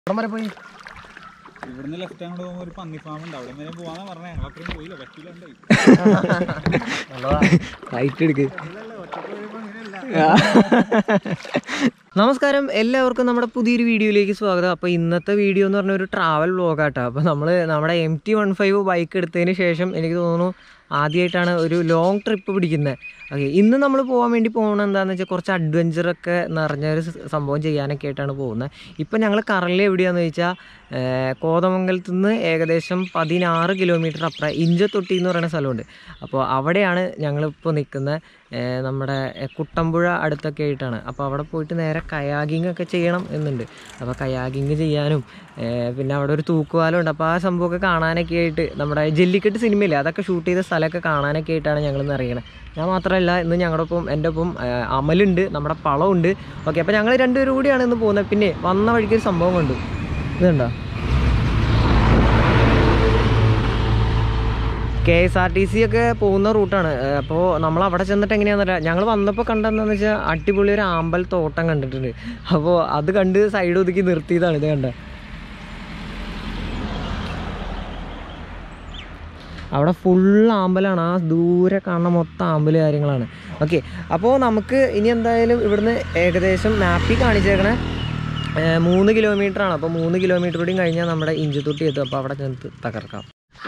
എവിടം വരെ പോയി ഇവിടുന്ന് ലെഫ്റ്റ് അങ്ങോട്ട് പോകുമ്പോൾ ഒരു പന്നി ഫാം ഉണ്ട് അവിടെ വരെ പോവാന്നാ പറഞ്ഞേ ഞങ്ങൾ അത്രയും പോയില്ല പറ്റില്ല റൈറ്റ് എടുക്ക് നമസ്കാരം എല്ലാവർക്കും നമ്മുടെ പുതിയൊരു വീഡിയോയിലേക്ക് സ്വാഗതം അപ്പോൾ ഇന്നത്തെ വീഡിയോ എന്ന് പറഞ്ഞ ഒരു ട്രാവൽ വ്ളോഗാട്ടോ അപ്പോൾ നമ്മൾ നമ്മുടെ M T one five bike എടുത്തതിന് ശേഷം എനിക്ക് തോന്നുന്നു ആദ്യമായിട്ടാണ് ഒരു ലോങ് ട്രിപ്പ് പിടിക്കുന്നത് ഓക്കെ ഇന്ന് നമ്മൾ പോകാൻ വേണ്ടി പോകുന്നത് എന്താണെന്ന് വെച്ചാൽ കുറച്ച് അഡ്വഞ്ചറൊക്കെ നിറഞ്ഞൊരു സ- സംഭവം ചെയ്യാനൊക്കെ ആയിട്ടാണ് പോകുന്നത് ഇപ്പം ഞങ്ങൾ കറലി എവിടെയാണെന്ന് ചോദിച്ചാൽ കോതമംഗലത്ത് നിന്ന് ഏകദേശം പതിനാറ് കിലോമീറ്റർ അപ്പുറം ഇഞ്ചത്തൊട്ടി എന്ന് പറയുന്ന സ്ഥലമുണ്ട് അപ്പോൾ അവിടെയാണ് ഞങ്ങളിപ്പോൾ നിൽക്കുന്നത് നമ്മുടെ ഏ, കുട്ടമ്പുഴ അടുത്തൊക്കെ ആയിട്ടാണ് അപ്പോൾ അവിടെ പോയിട്ട് നേരെ കയാഗിങ് ഒക്കെ ചെയ്യണം എന്നുണ്ട് അപ്പോൾ കയാഗിങ് ചെയ്യാനും ഏ, പിന്നെ അവിടെ ഒരു തൂക്കുപാലം ഉണ്ട് അപ്പോൾ ആ സംഭവമൊക്കെ കാണാനൊക്കെ ആയിട്ട് നമ്മുടെ ജെല്ലിക്കെട്ട് സിനിമയില്ലേ അതൊക്കെ ഷൂട്ട് ചെയ്ത സ്ഥലമൊക്കെ കാണാനൊക്കെ ആയിട്ടാണ് ഞങ്ങൾ ഇന്ന് അറിയണത് ഞാൻ മാത്രമല്ല ഇന്ന് ഞങ്ങളുടെ ഒപ്പം എൻ്റെ ഒപ്പം ഏ, അമലുണ്ട് നമ്മുടെ പളമുണ്ട് ഓക്കെ അപ്പോൾ ഞങ്ങൾ രണ്ടുപേരും കൂടിയാണ് ഇന്ന് പോകുന്നത് പിന്നെ വന്ന വഴിക്ക് ഒരു സംഭവം കണ്ടു ഇതുണ്ടോ K S R T C ഒക്കെ പോകുന്ന റൂട്ടാണ് അപ്പോൾ നമ്മൾ അവിടെ ചെന്നിട്ട് എങ്ങനെയാണെന്ന് അറിയാം ഞങ്ങൾ വന്നപ്പോൾ കണ്ടെന്താണെന്ന് വെച്ചാൽ അടിപൊളി ഒരു ആമ്പൽ തോട്ടം കണ്ടിട്ടുണ്ട് അപ്പോൾ അത് കണ്ട് സൈഡ് ഒതുക്കി നിർത്തിയതാണ് ഇത് കണ്ട അവിടെ ഫുൾ ആമ്പലാണ് ആ ദൂരെ കാണുന്ന മൊത്തം ആമ്പൽ കാര്യങ്ങളാണ് ഓക്കെ അപ്പോൾ നമുക്ക് ഇനി എന്തായാലും ഇവിടുന്ന് ഏകദേശം മാപ്പിൽ കാണിച്ചേക്കണേ ഏഹ് മൂന്ന് കിലോമീറ്റർ ആണ് അപ്പോൾ മൂന്ന് കിലോമീറ്റർ കൂടി കഴിഞ്ഞാൽ നമ്മുടെ ഇഞ്ചത്തൊട്ടി എത്തും അപ്പോൾ അവിടെ ചെന്ന് തകർക്കാം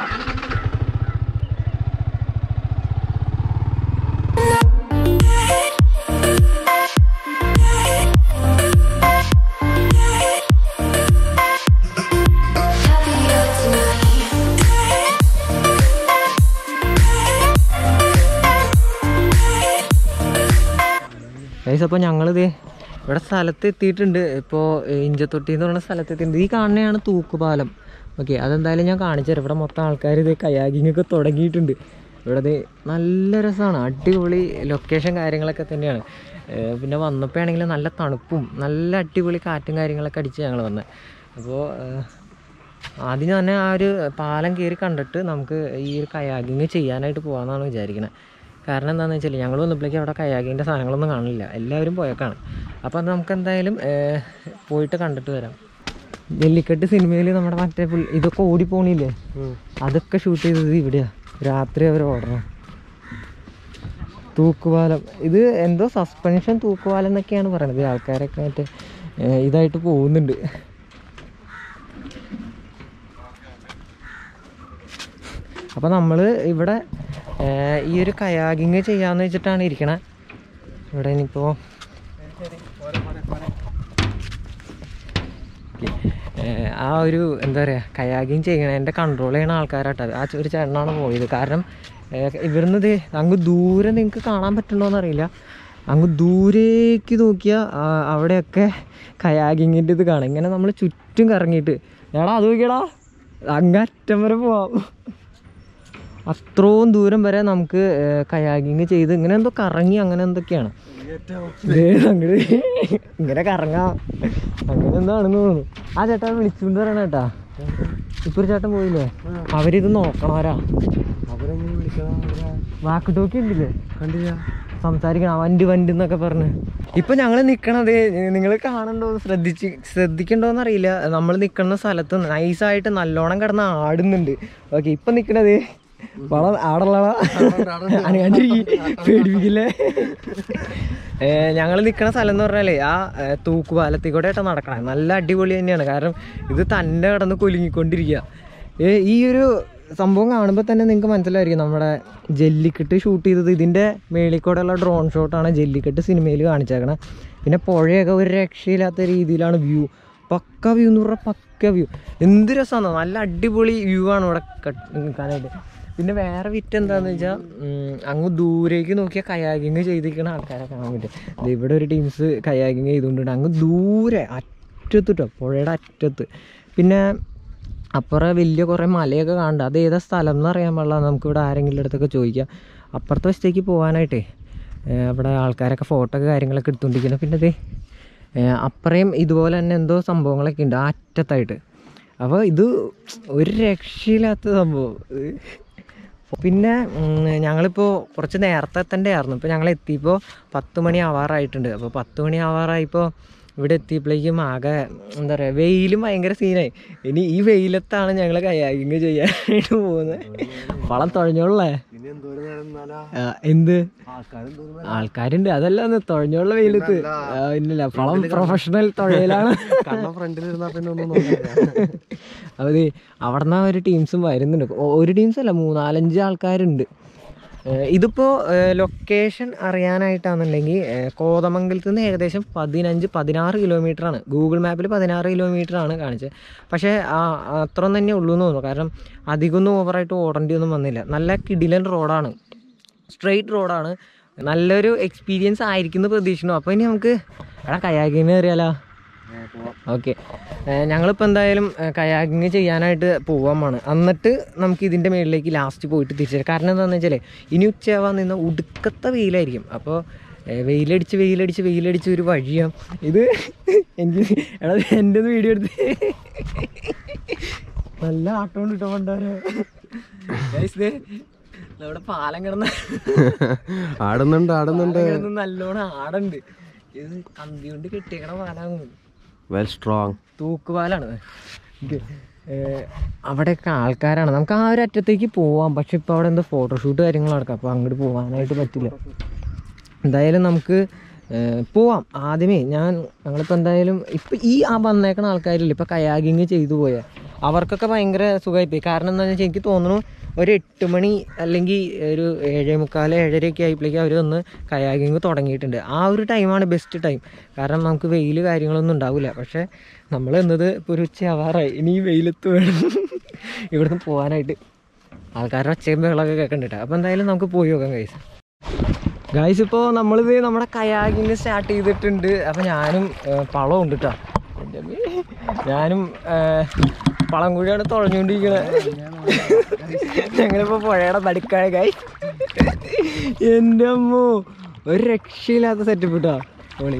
ഗൈസ് അപ്പോൾ ഞങ്ങളിത് ഇവിടെ സ്ഥലത്ത് എത്തിയിട്ടുണ്ട് ഇപ്പോൾ ഇഞ്ചത്തൊട്ടി എന്ന് പറയുന്ന സ്ഥലത്ത് എത്തിയിട്ടുണ്ട് ഈ കാണുന്നതാണ് തൂക്കുപാലം ഓക്കെ അതെന്തായാലും ഞാൻ കാണിച്ചു തരാം ഇവിടെ മൊത്തം ആൾക്കാർ ഇത് കയാഗിങ് ഒക്കെ തുടങ്ങിയിട്ടുണ്ട് ഇവിടെ ഇത് നല്ല രസമാണ് അടിപൊളി ലൊക്കേഷൻ കാര്യങ്ങളൊക്കെ തന്നെയാണ് ഏർ പിന്നെ വന്നപ്പോൾ ആണെങ്കിൽ നല്ല തണുപ്പും നല്ല അടിപൊളി കാറ്റും കാര്യങ്ങളൊക്കെ അടിച്ച് ഞങ്ങൾ വന്നത് അപ്പോൾ ആദ്യം തന്നെ ആ ഒരു പാലം കയറി കണ്ടിട്ട് നമുക്ക് ഈ ഒരു കയാഗിങ് ചെയ്യാനായിട്ട് പോകാമെന്നാണ് വിചാരിക്കുന്നത് കാരണം എന്താണെന്ന് വെച്ചാൽ ഞങ്ങൾ വന്നപ്പോഴേക്കും അവിടെ കയാഗിൻ്റെ സാധനങ്ങളൊന്നും കാണില്ല എല്ലാവരും പോയേക്കാണ് അപ്പോൾ അത് നമുക്ക് എന്തായാലും ഏർ, പോയിട്ട് കണ്ടിട്ട് വരാം ജല്ലിക്കെട്ട് സിനിമയിൽ നമ്മുടെ മറ്റേ പുള്ളി ഇതൊക്കെ ഓടിപ്പോണില്ലേ അതൊക്കെ ഷൂട്ട് ചെയ്തത് ഇവിടെയാ രാത്രി അവർ ഓടണം തൂക്കുപാലം ഇത് എന്തോ സസ്പെൻഷൻ തൂക്കുപാലം എന്നൊക്കെയാണ് പറയണത് ആൾക്കാരൊക്കെ മറ്റേ ഏർ, ഇതായിട്ട് പോകുന്നുണ്ട് അപ്പോൾ നമ്മൾ ഇവിടെ ഏർ, ഈ ഒരു കയാഗിങ് ചെയ്യാന്ന് വെച്ചിട്ടാണ് ഇരിക്കണേ ഇവിടെ ഇനിയിപ്പോൾ ആ ഒരു എന്താ പറയുക കയാഗിങ് ചെയ്യണതിൻ്റെ കൺട്രോൾ ചെയ്യണ ആൾക്കാരാട്ടോ അത്. ആ ചെ- ഒരു ചേട്ടനാണ് പോയത് കാരണം ഏർ, ഇവിടുന്ന് ഇത് അങ്ങ് ദൂരെ നിങ്ങൾക്ക് കാണാൻ പറ്റുന്നുണ്ടോയെന്ന് അറിയില്ല അങ്ങ് ദൂരേക്ക് നോക്കിയാൽ അവിടെയൊക്കെ കയാഗിങ്ങിൻ്റെ ഇത് കാണാം ഇങ്ങനെ നമ്മൾ ചുറ്റും കറങ്ങിയിട്ട് എടാ അത് നോക്കിയടാ അങ്ങറ്റം വരെ പോവാം അത്രയും ദൂരം വരെ നമുക്ക് കയാഗിങ് ചെയ്ത് ഇങ്ങനെ എന്തോ കറങ്ങി അങ്ങനെ എന്തൊക്കെയാണ് ദേ അങ്ങട് ഇങ്ങനെ കറങ്ങാം അങ്ങനെ എന്താണെന്ന് തോന്നുന്നു ആ ചേട്ടാ വിളിച്ചുകൊണ്ട് പറയണ ചേട്ടാ ഇപ്പൊ ഒരു ചേട്ടൻ പോയില്ലേ അവരിത് നോക്കണവരാ വാക്ക് ടോക്കി ഉണ്ടില്ലേ കണ്ടില്ല സംസാരിക്കണം വണ്ടി വണ്ടി എന്നൊക്കെ പറഞ്ഞ് ഇപ്പൊ ഞങ്ങൾ നിക്കണത് നിങ്ങൾ കാണണ്ടോ ശ്രദ്ധിച്ച് ശ്രദ്ധിക്കണ്ടോന്ന് അറിയില്ല നമ്മൾ നിക്കുന്ന സ്ഥലത്ത് നൈസായിട്ട് നല്ലോണം കിടന്ന് ആടുന്നുണ്ട് ഓക്കെ ഇപ്പൊ നിക്കണത് വളം ആടുള്ള പേടിപ്പിക്കില്ലേ ഞങ്ങൾ നിൽക്കുന്ന സ്ഥലം എന്ന് പറഞ്ഞാലേ ആ ഏ, തൂക്കുപാലത്തിൽ കൂടെ ആയിട്ട് നടക്കണം നല്ല അടിപൊളി തന്നെയാണ് കാരണം ഇത് തന്നെ കിടന്ന് കൊലുങ്ങിക്കൊണ്ടിരിക്കുക ഏ, ഈ ഒരു സംഭവം കാണുമ്പോൾ തന്നെ നിങ്ങൾക്ക് മനസ്സിലായിരിക്കും നമ്മുടെ ജല്ലിക്കെട്ട് ഷൂട്ട് ചെയ്തത് ഇതിൻ്റെ മേളിൽ കൂടെയുള്ള ഡ്രോൺ ഷോട്ടാണ് ജല്ലിക്കെട്ട് സിനിമയിൽ കാണിച്ചേക്കണത് പിന്നെ പുഴയൊക്കെ ഒരു രക്ഷയില്ലാത്ത രീതിയിലാണ് വ്യൂ പക്ക വ്യൂ എന്ന് പറഞ്ഞാൽ പക്ക വ്യൂ എന്ത് രസമാണ് നല്ല അടിപൊളി വ്യൂ ആണ് ഇവിടെ കട്ട്- നിൽക്കാനായിട്ട് പിന്നെ വേറെ വിറ്റ് എന്താന്ന് വെച്ചാൽ അങ്ങ് ദൂരേക്ക് നോക്കിയാൽ കയാഗിങ് ചെയ്തിരിക്കുന്ന ആൾക്കാരെ കാണാൻ പറ്റും ദേ ഇവിടെ ഒരു ടീംസ് കയാഗിങ് ചെയ്തുകൊണ്ടുണ്ട് അങ്ങ് ദൂരെ അറ്റത്ത് കേട്ടോ പുഴയുടെ അറ്റത്ത് പിന്നെ അപ്പുറം വലിയ കുറേ മലയൊക്കെ കാണുന്നുണ്ട് അത് ഏതാ സ്ഥലം എന്ന് അറിയാൻ പാടില്ല നമുക്കിവിടെ ആരെങ്കിലും അടുത്തൊക്കെ ചോദിക്കാം അപ്പുറത്തെ വശത്തേക്ക് പോകാനായിട്ടേ ഏഹ് അവിടെ ആൾക്കാരൊക്കെ ഫോട്ടോ ഒക്കെ കാര്യങ്ങളൊക്കെ എടുത്തുകൊണ്ടിരിക്കുന്നു പിന്നെ ഇത് അപ്പുറയും ഇതുപോലെ തന്നെ എന്തോ സംഭവങ്ങളൊക്കെ ഉണ്ട് ആ അറ്റത്തായിട്ട് അപ്പോൾ ഇത് ഒരു രക്ഷയില്ലാത്ത സംഭവം ഇത് പിന്നെ ഉം, ഞങ്ങളിപ്പോൾ കുറച്ച് നേരത്തെ എത്തേണ്ടതായിരുന്നു ഇപ്പോൾ ഞങ്ങൾ എത്തിയപ്പോൾ പത്ത് മണി ആവാറായിട്ടുണ്ട് അപ്പോൾ പത്ത് മണി ആവാറായപ്പോൾ ഇവിടെ എത്തിയപ്പോഴേക്കും ആകെ എന്താ പറയുക വെയിലും ഭയങ്കര സീനായി ഇനി ഈ വെയിലത്താണ് ഞങ്ങൾ കയാകിങ് ചെയ്യാനായിട്ട് പോകുന്നത് വളം തുഴഞ്ഞോളേ ഇനി എന്തോരം നേരം നിന്നാലാ ആ, എന്ത് ആൾക്കാരും തോന്നുന്നു ആൾക്കാരുണ്ട് അതല്ല ഒന്ന് തുഴഞ്ഞോളുള്ള വെയിലത്ത് ആ, ഇല്ലില്ല വളം പ്രൊഫഷണൽ തുഴയിലാണ് കണ്ണ ഫ്രണ്ടിൽ ഇരുന്നാ പിന്നെ ഒന്നും നോക്കില്ല അതെ അവിടെ നിന്ന് ഒരു ടീംസും വരുന്നുണ്ട് ഒ- ഒരു ടീംസ് അല്ല മൂന്നാലഞ്ച് ആൾക്കാരുണ്ട് ഏഹ് ഇതിപ്പോൾ ലൊക്കേഷൻ അറിയാനായിട്ടാണെന്നുണ്ടെങ്കിൽ ഏഹ് കോതമംഗലത്ത് നിന്ന് ഏകദേശം പതിനഞ്ച് പതിനാറ് കിലോമീറ്റർ ആണ് ഗൂഗിൾ മാപ്പിൽ പതിനാറ് കിലോമീറ്റർ ആണ് കാണിച്ചത് പക്ഷേ ആ അത്ര തന്നെ ഉള്ളൂ എന്ന് തോന്നുന്നു കാരണം അധികമൊന്നും ഓവറായിട്ട് ഓടേണ്ടി ഒന്നും വന്നില്ല നല്ല കിടിലൻ റോഡാണ് സ്ട്രെയിറ്റ് റോഡാണ് നല്ലൊരു എക്സ്പീരിയൻസ് ആയിരിക്കും എന്ന് പ്രതീക്ഷിക്കുന്നു അപ്പോൾ ഇനി നമുക്ക് എടാ കയാകിങ് കയറിയാലോ ഓക്കെ ഞങ്ങളിപ്പോൾ എന്തായാലും കയാകിങ് ചെയ്യാനായിട്ട് പോവാമാണ് എന്നിട്ട് നമുക്ക് ഇതിൻ്റെ മുകളിലേക്ക് ലാസ്റ്റ് പോയിട്ട് തിരിച്ചു വരാം കാരണം എന്താണെന്ന് വെച്ചാൽ ഇനി ഉച്ചയാവാൻ നിന്ന് ഉടുക്കത്തെ വെയിലായിരിക്കും അപ്പോൾ വെയിലടിച്ച് വെയിലടിച്ച് വെയിലടിച്ച് ഒരു വഴിയാണ് ഇത് എനിക്ക് എടാ എൻ്റെ ഒന്ന് വീഡിയോ എടുത്ത് നല്ല ആട്ടം കിട്ടോ പണ്ടാരോ നമ്മുടെ പാലം കിടന്ന ആടുന്നുണ്ട് ആടുന്നുണ്ട് പാലം കിടന്ന് നല്ലോണം ആടുണ്ട് ഇത് കമ്പി കൊണ്ട് കെട്ടിയേക്കണ പാലാകുന്നു വെൽ സ്ട്രോങ് തൂക്കുപാലാണ് ഇത് ഏഹ് അവിടെയൊക്കെ ആൾക്കാരാണ് നമുക്ക് ആ ഒരു അറ്റത്തേക്ക് പോവാം പക്ഷെ ഇപ്പോൾ അവിടെ എന്തോ ഫോട്ടോഷൂട്ട് കാര്യങ്ങൾ നടക്കാം അപ്പോൾ അങ്ങോട്ട് പോകാനായിട്ട് പറ്റില്ല എന്തായാലും നമുക്ക് ഏഹ് പോവാം ആദ്യമേ ഞാൻ ഞങ്ങളിപ്പോൾ എന്തായാലും ഇപ്പം ഈ ആ വന്നേക്കണ ആൾക്കാരില്ല ഇപ്പോൾ കയാഗിങ് ചെയ്തു പോയ അവർക്കൊക്കെ ഭയങ്കര സുഖമായിപ്പോയി കാരണം എന്താണെന്ന് വെച്ചാൽ എനിക്ക് തോന്നുന്നു ഒരു എട്ട് മണി അല്ലെങ്കിൽ ഒരു ഏഴേ മുക്കാൽ ഏഴരയൊക്കെ ആയപ്പോഴേക്കും അവർ വന്ന് കയാഗിങ് തുടങ്ങിയിട്ടുണ്ട് ആ ഒരു ടൈമാണ് ബെസ്റ്റ് ടൈം കാരണം നമുക്ക് വെയിൽ കാര്യങ്ങളൊന്നും ഉണ്ടാവില്ല പക്ഷേ നമ്മൾ എന്നത് ഇപ്പോൾ ഒരു ഉച്ചയാവാറായി ഇനി ഈ വെയിലത്ത് വേണം ഇവിടുന്ന് പോകാനായിട്ട് ആൾക്കാരുടെ ഒച്ചയും ബഹളമൊക്കെ കേൾക്കണ്ടിട്ട് അപ്പോൾ എന്തായാലും നമുക്ക് പോയി നോക്കാം കൈസ് ഗൈസ് ഇപ്പോൾ നമ്മളിത് നമ്മുടെ കയാകിങ് സ്റ്റാർട്ട് ചെയ്തിട്ടുണ്ട് അപ്പം ഞാനും ഏഹ്, പളവും ഉണ്ട് കേട്ടോ എൻ്റെ അമ്മേ. ഞാനും ഏഹ്, പളം കൂടിയാണ് തുഴഞ്ഞുകൊണ്ടിരിക്കണത് ഞങ്ങളിപ്പോൾ പുഴയുടെ നടുക്കായ കൈ എൻ്റെ അമ്മോ ഒരു രക്ഷയില്ലാത്ത സെറ്റപ്പ് കേട്ടോ ഓളി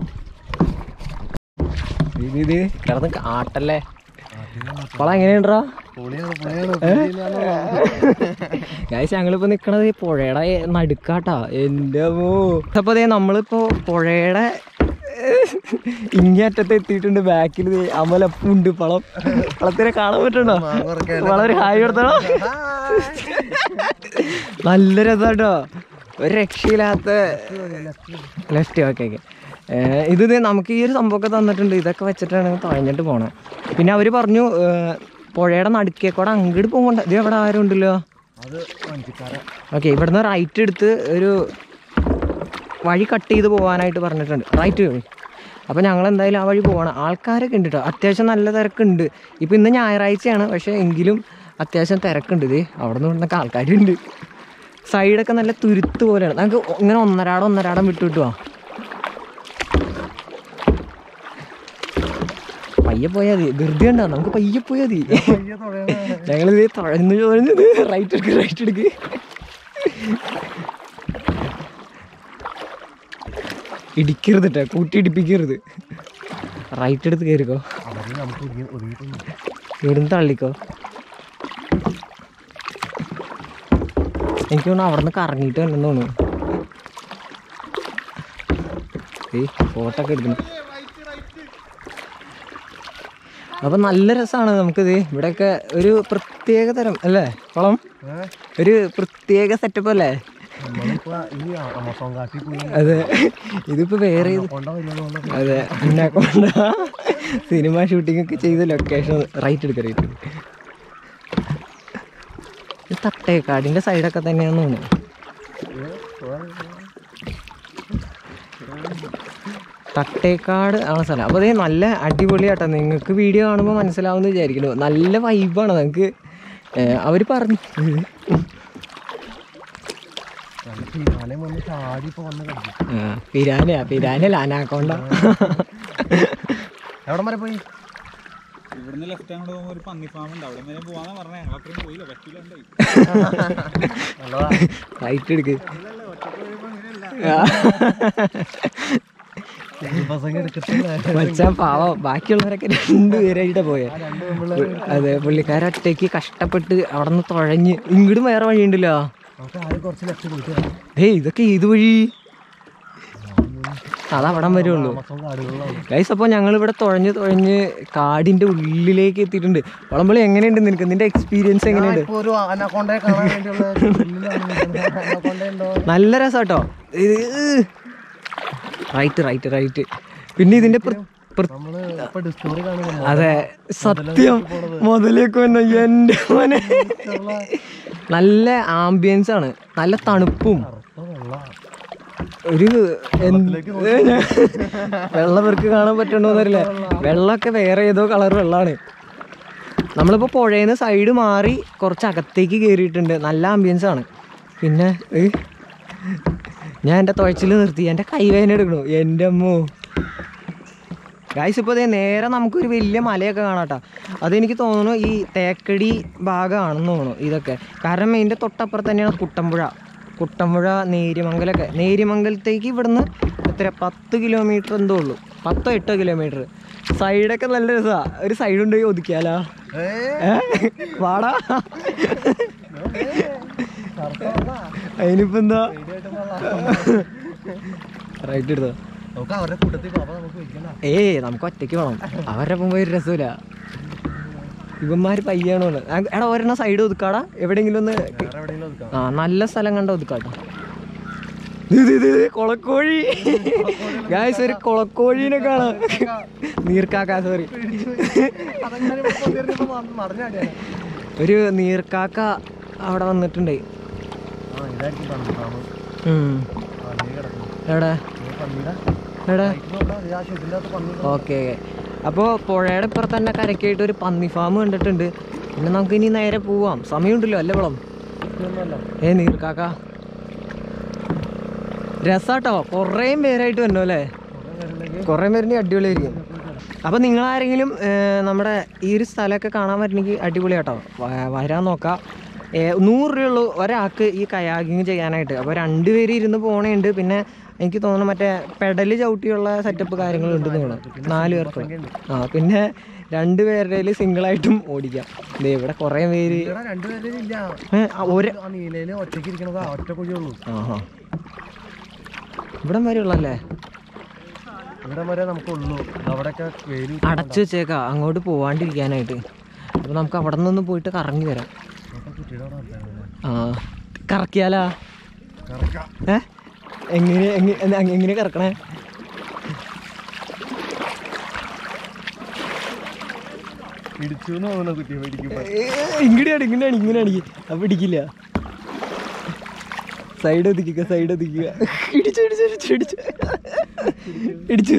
ഇത് ഇത് കിടന്ന് ആട്ടല്ലേ പളം എങ്ങനെയുണ്ടോ ഗൈസ് ഞങ്ങളിപ്പോ നിക്കണത് ഈ പുഴയുടെ നടുക്കാട്ടാ എൻ്റെ മോ അപ്പൊ അതെ നമ്മളിപ്പോ പുഴയുടെ ഇങ്ങേറ്റത്ത് എത്തിയിട്ടുണ്ട് ബാക്കിൽ അമലപ്പുണ്ട് പളം പളത്തിനെ കാണാൻ പറ്റണ്ടോ വളരെ ഹായ് കൊടുത്തോ നല്ല രസാട്ടോ ഒരു രക്ഷയില്ലാത്ത ലെഫ്റ്റ് ഓക്കെ ഓക്കെ ഇത് ദേ നമുക്ക് ഈ ഒരു സംഭവമൊക്കെ തന്നിട്ടുണ്ട് ഇതൊക്കെ വെച്ചിട്ടാണ് തുഴഞ്ഞിട്ട് പോണേ പിന്നെ അവർ പറഞ്ഞു ഏഹ്, പുഴയുടെ നടുക്കേ കൂടെ അങ്ങോട്ട് പോകണ്ട ഇത് എവിടെ ആരും ഉണ്ടല്ലോ അത് വഞ്ചിക്കാര ഓക്കെ ഇവിടുന്ന് റൈറ്റ് എടുത്ത് ഒരു വഴി കട്ട് ചെയ്ത് പോകാനായിട്ട് പറഞ്ഞിട്ടുണ്ട് റൈറ്റ് അപ്പോൾ ഞങ്ങൾ എന്തായാലും ആ വഴി പോകണം ആൾക്കാരൊക്കെ ഉണ്ട് കേട്ടോ അത്യാവശ്യം നല്ല തിരക്കുണ്ട് ഇപ്പോൾ ഇന്ന് ഞായറാഴ്ചയാണ് പക്ഷേ എങ്കിലും അത്യാവശ്യം തിരക്കുണ്ട് ഇത് അവിടെ നിന്ന് ഇവിടുന്നൊക്കെ ആൾക്കാരുണ്ട് സൈഡൊക്കെ നല്ല തുരുത്ത് പോലെയാണ് നമുക്ക് ഇങ്ങനെ ഒന്നരാടം ഒന്നരാടം വിട്ടു വിട്ടുവാ പയ്യെ പോയാൽ മതി ധൃതി ഉണ്ടോ നമുക്ക് പയ്യെ പോയാൽ മതി ഞങ്ങളിത് തുഴഞ്ഞു തുഴഞ്ഞത് റൈറ്റ് എടുക്ക് റൈറ്റ് എടുക്ക് ഇടിക്കരുത് കേട്ടോ കൂട്ടി ഇടിപ്പിക്കരുത് റൈറ്റ് എടുത്ത് കയറിക്കോ അവര് നമുക്ക് ഒതുങ്ങി ഒതുങ്ങിയിട്ടുണ്ട് ഇവിടുന്ന് തള്ളിക്കോ എനിക്ക് തോന്നുന്നു അവിടെ നിന്ന് കറങ്ങിയിട്ട് വന്നെന്ന് തോന്നുന്നു ഏയ് ഫോട്ടോ ഒക്കെ എടുക്കണം അപ്പൊ നല്ല രസമാണ് നമുക്കിത് ഇവിടെയൊക്കെ ഒരു പ്രത്യേക തരം അല്ലേ കുളം ഒരു പ്രത്യേക സെറ്റപ്പ് അല്ലേ നമ്മളിപ്പോ ഈ അമസോൺ കാട്ടിൽ പോയി അതെ ഇതിപ്പോ വേറെ ഇത് കൊണ്ട വരുന്നത് അതെ എന്നെ കൊണ്ട് സിനിമ ഷൂട്ടിംഗ് ഒക്കെ ചെയ്ത ലൊക്കേഷൻ റൈറ്റ് എടുക്ക റൈറ്റ് ഇത് തട്ടേക്കാടിന്റെ സൈഡൊക്കെ തന്നെയാന്ന് തോന്നുന്നു തട്ടേക്കാട് ആണ് സ്ഥലം അപ്പോൾ അതേ നല്ല അടിപൊളിയാട്ടോ നിങ്ങൾക്ക് വീഡിയോ കാണുമ്പോൾ മനസ്സിലാവുമെന്ന് വിചാരിക്കുന്നു നല്ല വൈബാണ് നിങ്ങൾക്ക് അവർ പറഞ്ഞു തീരുമാനം വന്ന് ചാടി ഇപ്പൊ വന്ന് കിടക്കും ആ, പിരാനയാ പിരാനല്ല അനാക്കോണ്ട എവിടെ വരെ പോയി ഇവിടുന്ന് ലെഫ്റ്റ് അങ്ങോട്ട് പോകുമ്പോൾ ഒരു പന്നി ഫാം ഉണ്ട് അവിടെ വരെ പോവാന്നാ പറഞ്ഞേ ഞങ്ങൾ അത്രയും പോയില്ല പറ്റില്ല ഉണ്ടായി റൈറ്റ് എടുക്ക് പസങ്ങ എടുക്കത്തില്ല മച്ചാൻ പാവം ബാക്കിയുള്ളവരൊക്കെ രണ്ടുപേരായിട്ടാ പോയെ അതെ പുള്ളിക്കാരൊറ്റയ്ക്ക് കഷ്ടപ്പെട്ട് അവിടെ നിന്ന് തുഴഞ്ഞ് ഇങ്ങോട്ടും വേറെ വഴിയുണ്ടല്ലോ നമുക്ക് ആദ്യം കുറച്ച് ലെഫ്റ്റ് പോയിട്ട് വരാം. ഏയ് ഇതൊക്കെ ഏത് വഴി അത് അവിടം വരുള്ളൂ ആമസോൺ കാടുകളിലാണ് ഗൈസ് അപ്പോൾ ഞങ്ങൾ ഇവിടെ തുഴഞ്ഞ് തുഴഞ്ഞ് കാടിന്റെ ഉള്ളിലേക്ക് എത്തിയിട്ടുണ്ട് വളമ്പളി എങ്ങനെയുണ്ട് നിനക്ക് നിന്റെ എക്സ്പീരിയൻസ് എങ്ങനെയുണ്ട് ഇപ്പൊ ഒരു അനക്കൊണ്ടയെ കാണാൻ വേണ്ടിയുള്ള അനക്കൊണ്ട ഉണ്ടോ നല്ല രസാട്ടോ റൈറ്റ് റൈറ്റ് റൈറ്റ് പിന്നെ ഇതിന്റെ പ്ര- പ്ര- നമ്മള് ഇപ്പൊ ഡിസ്കവറി കാണുന്നു അതെ സത്യം മുതലേക്ക് വന്നു എന്റെ മോനെ നല്ല ആംബിയൻസ് ആണ് നല്ല തണുപ്പും ഒരു എന്ത് വെള്ളം ഇവർക്ക് കാണാൻ പറ്റണ്ടോന്നറിയില്ല വെള്ളമൊക്കെ വേറെ ഏതോ കളർ വെള്ളമാണ് നമ്മളിപ്പോൾ പുഴയിൽ സൈഡ് മാറി കുറച്ച് അകത്തേക്ക് കയറിയിട്ടുണ്ട് നല്ല ആംബിയൻസ് ആണ് പിന്നെ ഏ, ഞാൻ എൻ്റെ തുഴച്ചിൽ നിർത്തി എൻ്റെ കൈവേദന എടുക്കണു എൻ്റെ അമ്മോ ഗായ്സ് ഇപ്പോൾ ദേ നേരെ നമുക്കൊരു വലിയ മലയൊക്കെ കാണാട്ടോ അതെനിക്ക് തോന്നുന്നു ഈ തേക്കടി ഭാഗമാണെന്ന് തോന്നുന്നു ഇതൊക്കെ കാരണം ഇതിൻ്റെ തൊട്ടപ്പുറത്ത് തന്നെയാണ് കുട്ടമ്പുഴ കുട്ടമ്പുഴ നേരിമംഗലൊക്കെ നേരിമംഗലത്തേക്ക് ഇവിടുന്ന് എത്ര പത്ത് കിലോമീറ്റർ എന്തോ ഉള്ളൂ പത്തോ എട്ടോ കിലോമീറ്റർ സൈഡൊക്കെ നല്ല രസമാണ് ഒരു സൈഡ് ഉണ്ടെങ്കിൽ ഒതുക്കിയാലോ ഏ? വാടാ അതിനിപ്പോ എന്താ റൈറ്റ് എടുത്തോ നമുക്ക് അവരുടെ കൂട്ടത്തിൽ പോവാം നമുക്ക് വിളിക്കണ്ട ഏയ് നമുക്ക് ഒറ്റയ്ക്ക് പോകണം അവരുടെ ഒപ്പം പോയി ഒരു രസമില്ല ഇവന്മാര് പയ്യാണോ എടാ ഒരെണ്ണം സൈഡ് ഒതുക്കാടാ എവിടെയെങ്കിലും ഒന്ന് വേറെ എവിടെയെങ്കിലും ഒതുക്കാം ആ നല്ല സ്ഥലം കണ്ട ഒതുക്കാട്ടോ ഇത് ഇത് ഇത് കൊളക്കോഴി ഗായ്സ് ഒരു കൊളക്കോഴീനെ കാണാം നീർക്കാക്ക സോറി അതങ്ങനെ മറിഞ്ഞാടിയാണ് ഒരു നീർക്കാക്ക അവിടെ വന്നിട്ടുണ്ട് ആ ഇതായിരിക്കും പണ്ട് ഫാമ് ഉം. പന്നി കിടക്കുന്നു എവിടെ പന്നിയുടെ എവിടെ ആ ഷെഡിൻ്റെ അകത്ത് പന്നി ഓക്കെ അപ്പോൾ പുഴയുടെ ഇപ്പുറത്ത് തന്നെ കരക്കായിട്ട് ഒരു പന്നി ഫാം കണ്ടിട്ടുണ്ട് പിന്നെ നമുക്ക് ഇനി നേരെ പോവാം സമയമുണ്ടല്ലോ അല്ലേ വളം ഒന്നുമല്ല ഏ നീർക്കാക്ക രസാട്ടോ കുറേ പേരായിട്ട് വന്നോ അല്ലേ കുറേ പേരിന് അടിപൊളിയായിരിക്കും അപ്പോൾ നിങ്ങൾ ആരെങ്കിലും നമ്മുടെ ഈ ഒരു സ്ഥലമൊക്കെ കാണാൻ പറ്റണമെങ്കിൽ അടിപൊളിയാട്ടോ വ- വരാൻ നോക്കാം ഏ, നൂറ് രൂപയുള്ളൂ ഒരാൾക്ക് ഈ കയാകിങ് ചെയ്യാനായിട്ട് അപ്പോൾ രണ്ട് പേര് ഇരുന്ന് പോണേണ്ട് പിന്നെ എനിക്ക് തോന്നുന്നു മറ്റേ പെഡൽ ചവിട്ടിയുള്ള സെറ്റപ്പ് കാര്യങ്ങളുണ്ടെന്ന് തോന്നുന്നു നാല് പേർക്ക് ആ പിന്നെ രണ്ട് പേരുടെ സിംഗിളായിട്ടും ഓടിക്കാം ദേ ഇവിടെ കുറേ പേര് ഇവിടെ രണ്ടുപേരും ഇല്ല ഏ, ആ, ഒരു ആ നീലയില് ഒറ്റയ്ക്ക് ഇരിക്കണത് ആ ഒറ്റ കുഴിയുള്ളൂ ആഹാ ഇവിടം വരെ ഉള്ളല്ലേ ഇവിടെ വരെ നമുക്കുള്ളൂ അവിടെയൊക്കെ വെയിൽ അടച്ചു വെച്ചേക്കാ അങ്ങോട്ട് പോവാണ്ടിരിക്കാനായിട്ട് അപ്പോൾ നമുക്ക് അവിടെ നിന്നൊന്ന് പോയിട്ട് കറങ്ങി വരാം കുട്ടിയുടെ അവിടെ ഉണ്ടായിരുന്നു ആ കറക്കിയാലാ കറക്കാം ഏ എങ്ങനെ എങ്ങനെ എങ്ങ- എങ്ങനെ കറക്കണേ പിടിച്ചു എന്ന് തോന്നുന്നു കുട്ടിയെ പിടിക്കുമ്പോ ഇങ്ങനെയാണ് ഇങ്ങനെയാണ് ഇങ്ങനെയാണ് അപ്പൊ ഇടിക്കില്ല സൈഡ് ഒതുക്കുക സൈഡ് ഒതുക്കുക ഇടിച്ചു ഇടിച്ചു ഇടിച്ചു ഇടിച്ചു ഇടിച്ചു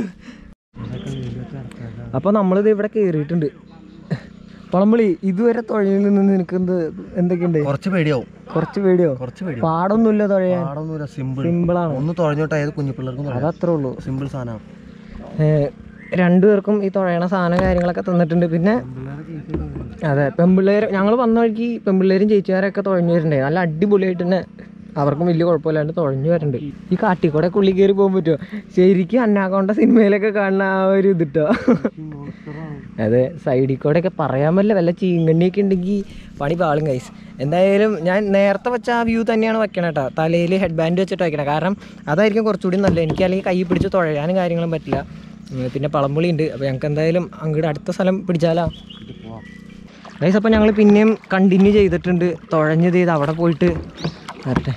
അപ്പൊ നമ്മളിത് ഇവിടെ കേറിയിട്ടുണ്ട് പളമ്പളി ഇതുവരെ തുഴയിൽ നിന്ന് നിനക്ക് എന്ത് എന്തൊക്കെയുണ്ട് കുറച്ച് പേടിയാവും കുറച്ച് പേടിയോ കുറച്ച് പേടിയാവും പാടൊന്നുമില്ല തുഴയാൻ പാടൊന്നുമില്ല സിമ്പിൾ സിമ്പിളാണ് ഒന്ന് തുഴഞ്ഞോട്ടെ ഏത് കുഞ്ഞു പിള്ളേർക്കും അതത്രേ ഉള്ളൂ സിമ്പിൾ സാധനമാണ് ഏഹ് രണ്ടുപേർക്കും ഈ തുഴയണ സാധനം കാര്യങ്ങളൊക്കെ തന്നിട്ടുണ്ട് പിന്നെ അതെ പെമ്പിള്ളേർ ഞങ്ങൾ വന്ന വഴിക്ക് പെമ്പിള്ളേരും ചേച്ചിമാരൊക്കെ തുഴഞ്ഞു വരുന്നുണ്ട് നല്ല അടിപൊളിയായിട്ട് തന്നെ അവർക്കും വലിയ കുഴപ്പമില്ലാണ്ട് തുഴഞ്ഞു വരുന്നുണ്ട് ഈ കാട്ടിക്കൂടെ കുള്ളി കയറി പോകാൻ പറ്റുമോ ശരിക്കും അന്നാക്കോണ്ട സിനിമയിലൊക്കെ കാണുന്ന ആ ഒരു ഇതിട്ടോ അതെ സൈഡിൽ കൂടെ ഒക്കെ പറയാൻ പറ്റില്ല വല്ല ചീങ്കണ്ണിയൊക്കെ ഉണ്ടെങ്കിൽ പണി പാളും കൈസ് എന്തായാലും ഞാൻ നേരത്തെ വെച്ച ആ വ്യൂ തന്നെയാണ് വെക്കണേ കേട്ടോ തലയിൽ ഹെഡ് ബാൻഡ് വെച്ചിട്ട് വെക്കണം കാരണം അതായിരിക്കും കുറച്ചുകൂടി നല്ലത് എനിക്ക് അല്ലെങ്കിൽ കൈ പിടിച്ച് തുഴയാനും കാര്യങ്ങളും പറ്റില്ല ഉം, പിന്നെ പളമ്പുളി ഉണ്ട് അപ്പോൾ ഞങ്ങൾക്ക് എന്തായാലും അങ്ങോട്ട് അടുത്ത സ്ഥലം പിടിച്ചാലോ ഗൈസ് അപ്പോൾ ഞങ്ങൾ പിന്നെയും കണ്ടിന്യൂ ചെയ്തിട്ടുണ്ട് തുഴഞ്ഞത് ചെയ്ത് അവിടെ പോയിട്ട് വരട്ടെ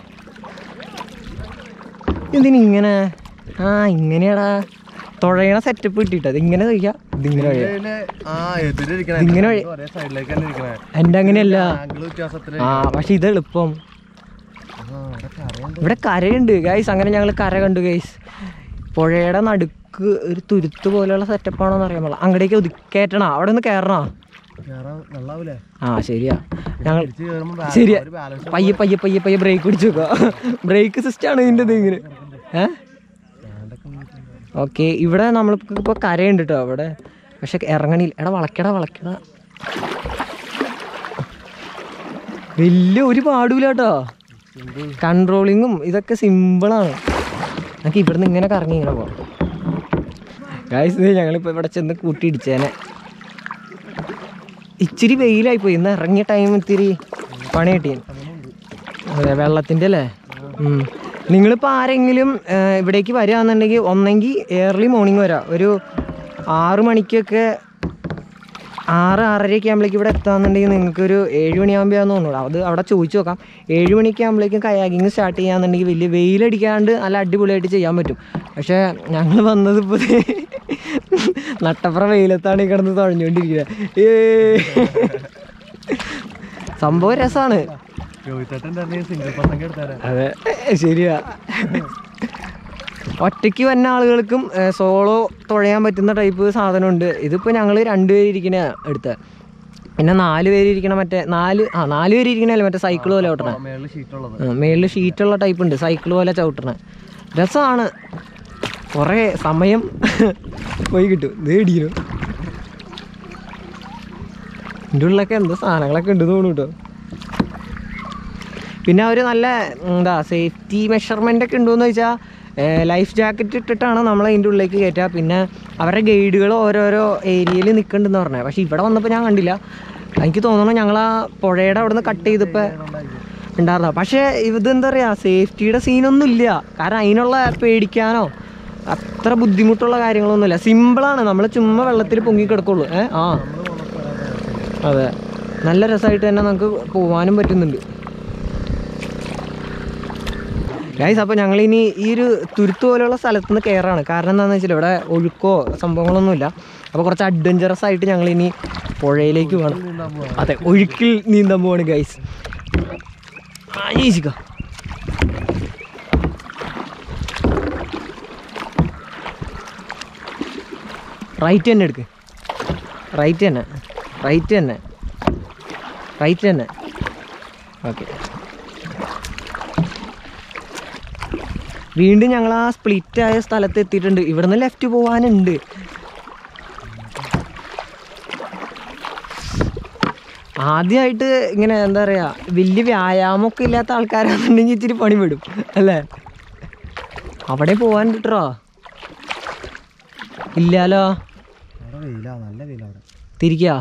ഇതിനിങ്ങനെ ആ ഇങ്ങനെയാടാ തുഴയണ സെറ്റപ്പ് കിട്ടിയിട്ട് ഇങ്ങനെ കഴിക്കാം ഇതിങ്ങനെ കഴിയാം ആ എതിരിക്കണേ ഇതിങ്ങനെ വഴി- ഒരേ സൈഡിലേക്ക് തന്നെ ഇരിക്കണേ എൻ്റെ അങ്ങനെയല്ല ആംഗിൾ വ്യത്യാസത്തില് ആ പക്ഷെ ഇത് എളുപ്പം ആ ഇവിടെ അറിയാൻ ഇവിടെ കരയുണ്ട് ഗൈസ് അങ്ങനെ ഞങ്ങൾ കര കണ്ടു ഗൈസ് പുഴയുടെ നടുക്ക് ഒരു തുരുത്ത് പോലെയുള്ള സെറ്റപ്പാണോന്ന് അറിയാൻ പാടില്ല അങ്ങടേക്ക് ഒതുക്കേറ്റണ അവിടെ ഒന്ന് കയറണോ കേറാൻ വെള്ളാവൂലേ ആ ശരിയാ ഞങ്ങൾ തിരിച്ച് കയറുമ്പോ ബാ- ശരിയാ ഒരു ബാലൻസ് പയ്യെ പയ്യെ പയ്യെ പയ്യെ ബ്രേക്ക് പിടിച്ചു വെക്കുക ബ്രേക്ക് സിസ്റ്റം ആണ് ഇതിൻ്റെ ഇത് ഇങ്ങനെ ഏ ഓക്കെ ഇവിടെ നമ്മൾക്ക് ഇപ്പോൾ കരയുണ്ട് കേട്ടോ അവിടെ പക്ഷെ ഇറങ്ങണില്ല എടാ വളക്കടാ വളക്കടാ വലിയ ഒരു പാടൂല കേട്ടോ കൺട്രോളിങ്ങും ഇതൊക്കെ സിമ്പിളാണ് നമുക്ക് ഇവിടുന്ന് ഇങ്ങനെ കറങ്ങി ഇങ്ങനെ പോകാം ഗായ്സ് ഞങ്ങളിപ്പോൾ ഇവിടെ ചെന്ന് കൂട്ടിയിടിച്ചേനെ ഇച്ചിരി വെയിലായി പോയി ഇന്ന് ഇറങ്ങിയ ടൈം ഇത്തിരി പണി കിട്ടി അതെ വെള്ളത്തിൻ്റെ അല്ലേ ഉം. നിങ്ങളിപ്പോൾ ആരെങ്കിലും ആ, ഇവിടേക്ക് വരികയാണെന്നുണ്ടെങ്കിൽ ഒന്നെങ്കിൽ ഏർലി മോർണിംഗ് വരാം ഒരു ആറ് മണിക്കൊക്കെ ആറ് ആറരയൊക്കെ ആകുമ്പോഴേക്കും ഇവിടെ എത്താന്നുണ്ടെങ്കിൽ നിങ്ങൾക്ക് ഒരു ഏഴ് മണിയാകുമ്പോഴാന്ന് തോന്നുന്നു അത് അവിടെ ചോദിച്ചു നോക്കാം ഏഴ് മണിയൊക്കെ ആകുമ്പോഴേക്കും കയാക്കിങ് സ്റ്റാർട്ട് ചെയ്യാന്നുണ്ടെങ്കിൽ വലിയ വെയിലടിക്കാണ്ട് നല്ല അടിപൊളിയായിട്ട് ചെയ്യാൻ പറ്റും പക്ഷേ ഞങ്ങൾ വന്നത് ഇപ്പോൾ ദേ നട്ടപ്ര വെയിലത്താണ് ഈ കിടന്ന് തുഴഞ്ഞുകൊണ്ടിരിക്കുന്നത് ഏ സംഭവം രസമാണ് രോഹിത്തേട്ടൻ തന്നെ സിംഗിൾ പസംഗ് എടുത്താരാ അതെ ശരിയാ ഒറ്റയ്ക്ക് വന്ന ആളുകൾക്കും സോളോ തുഴയാൻ പറ്റുന്ന ടൈപ്പ് സാധനമുണ്ട് ഇതിപ്പോൾ ഞങ്ങൾ രണ്ടുപേര് ഇരിക്കണ എടുത്ത പിന്നെ നാല് പേര് ഇരിക്കണ മറ്റേ നാല് ആ നാല് പേര് ഇരിക്കണല്ലേ മറ്റേ സൈക്കിൾ പോലെ ചവിട്ടണ മേളിൽ ഷീറ്റ് ഉള്ളത് മേളിൽ ഷീറ്റുള്ള ടൈപ്പ് ഉണ്ട് സൈക്കിൾ പോലെ ചവിട്ടണ രസമാണ് കുറേ സമയം പോയി കിട്ടും ഇത് ഇടിക്കുന്നു എൻ്റെ ഉള്ളിലൊക്കെ എന്തോ സാധനങ്ങളൊക്കെ ഉണ്ട് തോന്നുന്നു കേട്ടോ പിന്നെ അവർ നല്ല എന്താ സേഫ്റ്റി മെഷർമെൻ്റ് ഒക്കെ ഉണ്ടോയെന്ന് ചോദിച്ചാൽ ലൈഫ് ജാക്കറ്റ് ഇട്ടിട്ടാണ് നമ്മൾ അതിൻ്റെ ഉള്ളിലേക്ക് കയറ്റുക പിന്നെ അവരുടെ ഗൈഡുകൾ ഓരോരോ ഏരിയയിൽ നിൽക്കുന്നുണ്ടെന്ന് പറഞ്ഞത് പക്ഷേ ഇവിടെ വന്നപ്പോൾ ഞാൻ കണ്ടില്ല എനിക്ക് തോന്നുന്നു ഞങ്ങൾ ആ പുഴയുടെ അവിടെ നിന്ന് കട്ട് ചെയ്തപ്പോൾ ഉണ്ടായിരുന്ന പക്ഷേ ഇതെന്താ പറയുക സേഫ്റ്റിയുടെ സീനൊന്നും ഇല്ല കാരണം അതിനുള്ള പേടിക്കാനോ അത്ര ബുദ്ധിമുട്ടുള്ള കാര്യങ്ങളൊന്നുമില്ല സിമ്പിളാണ് നമ്മൾ ചുമ്മാ വെള്ളത്തിൽ പൊങ്ങി കിടക്കുള്ളൂ ഏ ആ അതെ നല്ല രസമായിട്ട് തന്നെ നമുക്ക് പോകാനും പറ്റുന്നുണ്ട് ഗൈസ് അപ്പോൾ ഞങ്ങളിനി ഈ ഒരു തുരുത്ത് പോലെയുള്ള സ്ഥലത്ത് നിന്ന് കയറാണ് കാരണം എന്താണെന്ന് വെച്ചാൽ ഇവിടെ ഒഴുക്കോ സംഭവങ്ങളൊന്നുമില്ല അപ്പോൾ കുറച്ച് അഡ്വഞ്ചറസ് ആയിട്ട് ഞങ്ങളിനി പുഴയിലേക്ക് പോകണം അതെ ഒഴുക്കിൽ നീന്താൻ പോവാണ് ഗൈസ് ഈശിക്ക റൈറ്റ് തന്നെ എടുക്ക് റൈറ്റ് തന്നെ റൈറ്റ് തന്നെ റൈറ്റ് തന്നെ ഓക്കെ വീണ്ടും ഞങ്ങൾ ആ സ്പ്ലിറ്റ് ആയ സ്ഥലത്ത് എത്തിയിട്ടുണ്ട് ഇവിടുന്ന് ലെഫ്റ്റ് പോകാനുണ്ട് ആദ്യമായിട്ട് ഇങ്ങനെ എന്താ പറയുക വലിയ വ്യായാമമൊക്കെ ഇല്ലാത്ത ആൾക്കാരാണെന്നുണ്ടെങ്കിൽ ഇച്ചിരി പണി വിടും അല്ലേ അവിടെ പോകാൻ കിട്ടോ ഇല്ലാലോ അവിടെ വെയിലാ നല്ല വെയിലാ അവിടെ തിരിക്കാ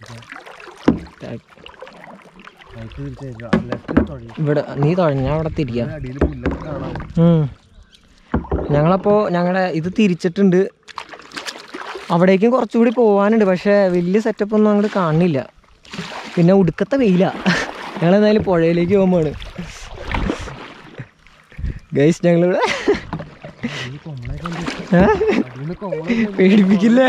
റൈറ്റ് തിരിച്ചു ലെഫ്റ്റ് തൊഴി ഇവിടെ നീ തുഴഞ്ഞ അവിടെ തിരിക്കാം അടിയിൽ പുല്ലൊക്കെ കാണാം ഉം. ഞങ്ങളപ്പോൾ ഞങ്ങളുടെ ഇത് തിരിച്ചിട്ടുണ്ട് അവിടേക്കും കുറച്ചുകൂടി പോകാനുണ്ട് പക്ഷേ വലിയ സെറ്റപ്പ് ഒന്നും അങ്ങോട്ട് കാണുന്നില്ല പിന്നെ ഉടുക്കത്തെ വെയില ഞങ്ങളെന്തായാലും പുഴയിലേക്ക് പോകുമ്പോഴാണ് ഗൈസ് ഞങ്ങളിവിടെ ഈ കൊമ്പളൊക്കെ ഉണ്ട് ഏ? അടിയിൽ കോളൊക്കെ പേടിപ്പിക്കില്ലേ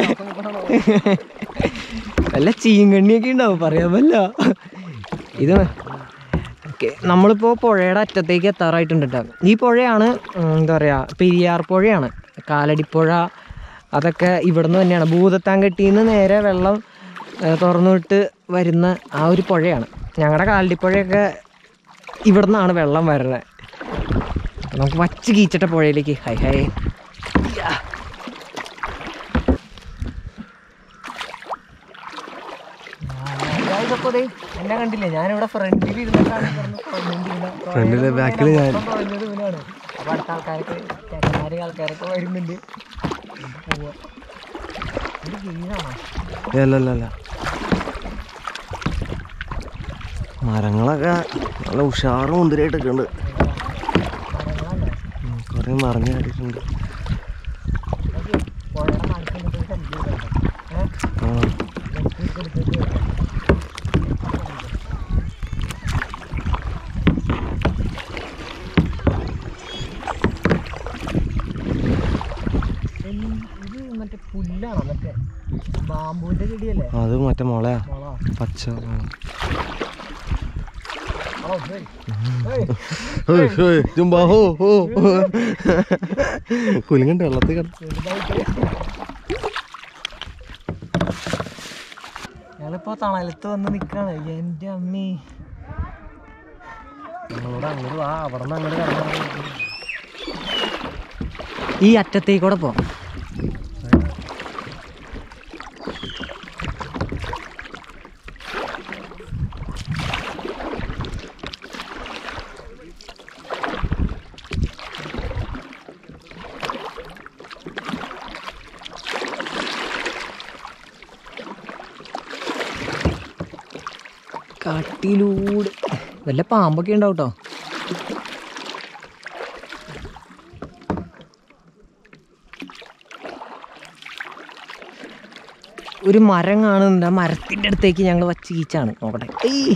വല്ല ചീങ്കണ്ണിയൊക്കെ ഉണ്ടാവും പറയാൻ പറ്റില്ല ഇത് ഓക്കെ നമ്മളിപ്പോൾ പുഴയുടെ അറ്റത്തേക്ക് എത്താറായിട്ടുണ്ട് കേട്ടോ ഈ പുഴയാണ് ഉം, എന്താ പറയുക പെരിയാർ പുഴയാണ് കാലടിപ്പുഴ അതൊക്കെ ഇവിടുന്ന് തന്നെയാണ് ഭൂതത്താൻകെട്ടിയിൽ നിന്ന് നേരെ വെള്ളം ഏ, തുറന്നു വിട്ട് വരുന്ന ആ ഒരു പുഴയാണ് ഞങ്ങളുടെ കാലടിപ്പുഴയൊക്കെ ഇവിടെ നിന്നാണ് വെള്ളം വരുന്നത് നമുക്ക് വച്ച് കീച്ചിട്ട പുഴയിലേക്ക് ഹൈ ഹൈ യാ. ഇതൊക്കെ ദേ എന്നെ കണ്ടില്ലേ ഞാനിവിടെ ഫ്രണ്ടിൽ ഇരുന്നിട്ടാണ് കിടന്ന് തുഴഞ്ഞോണ്ടിരുന്നത്. ഫ്രണ്ടില് ബാക്കില് ഞാൻ. മൊത്തം തുഴഞ്ഞത് ഇവനാണ്. അപ്പൊ അടുത്ത ആൾക്കാരൊക്കെ ചേട്ടന്മാര് ആൾക്കാരൊക്കെ വരുന്നുണ്ട് പോവാ. ഇത് ഗെയിമാണോ? അല്ല അല്ല അല്ല മരങ്ങളൊക്കെ നല്ല ഉഷാറ് മുന്തിരിയായിട്ടൊക്കെ ഉണ്ട് മരങ്ങളല്ലേ? കുറേ മറിഞ്ഞ് കണ്ടിട്ടുണ്ട് നോക്കി, പുഴയുടെ നടുക്ക് നിന്നിട്ട് ഒരു selfie എടുക്കാം. ഏ? ആ left click എടുത്തിട്ട് എൽ- ഇത് മറ്റേ പുല്ലാണോ മറ്റേ ബാമ്പുവിന്റെ ചെടിയല്ലേ അത് മറ്റേ മുളയാ മുള പച്ച ആ. ഓ ഹേയ്. ഹേയ്. ഹേയ്, ഹേയ്, ജുംബാ, ഹോ, ഹോ, ഹോ. കുലുങ്ങണ്ട് വെള്ളത്തിൽ കിടന്ന് ചെറുതായിട്ട് ഞങ്ങളിപ്പോ തണലത്ത് വന്ന് നിക്കാണ് എന്റെ അമ്മി നമ്മളോട് അങ്ങോട്ട് വാ അവിടെ നിന്ന് അങ്ങോട്ട് കിടന്നു ഈ അറ്റത്തേക്കൂടെ പോ കാട്ടിലൂടെ വല്ല പാമ്പൊക്കെ ഉണ്ടാവും കേട്ടോ ഒരു മരം കാണുന്നുണ്ട് ആ മരത്തിൻ്റെ അടുത്തേക്ക് ഞങ്ങൾ വച്ച് കീച്ചാണ് നോക്കട്ടെ ഏയ്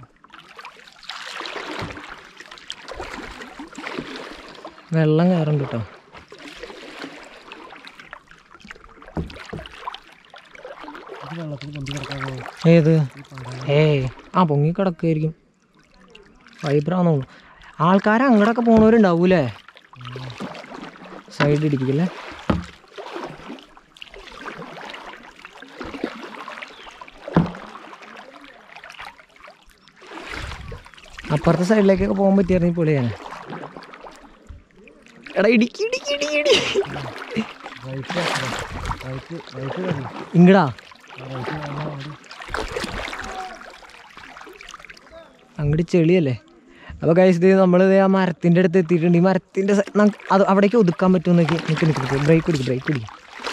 വെള്ളം കയറുണ്ട് കേട്ടോ ഇത് വെള്ളത്തിൽ പൊന്തി കിടക്കാമോ ഏത് ഏയ് ആ പൊങ്ങി കിടക്കുമായിരിക്കും വൈബ്രാന്ന് തോന്നുന്നു ആൾക്കാർ അങ്ങോട്ടൊക്കെ പോണവരുണ്ടാവൂലേ സൈഡ് ഇടിപ്പിക്കല്ലേ അപ്പുറത്തെ സൈഡിലേക്കൊക്കെ പോകാൻ പറ്റിയായിരുന്നു പൊളിയാണ് എടാ ഇടിക്കി ഇടിക്കി ഇടിക്കി ഇടി റൈറ്റ് റൈറ്റ് റൈറ്റ് കയറി ഇങ്ങടാ റൈറ്റ് വന്നാൽ മതി അങ്ങോട്ട് ചെളിയല്ലേ അപ്പോൾ കഴിച്ച് ഇത് നമ്മൾ ആ മരത്തിൻ്റെ അടുത്ത് എത്തിയിട്ടുണ്ട് ഈ മരത്തിൻ്റെ സ- നമുക്ക് അത് അവിടേക്ക് ഒതുക്കാൻ പറ്റുമെന്നൊക്കെ നിൽക്ക് നിൽക്ക് നിൽക്ക് ബ്രേക്ക് പിടിക്കും ബ്രേക്ക് പിടിക്കും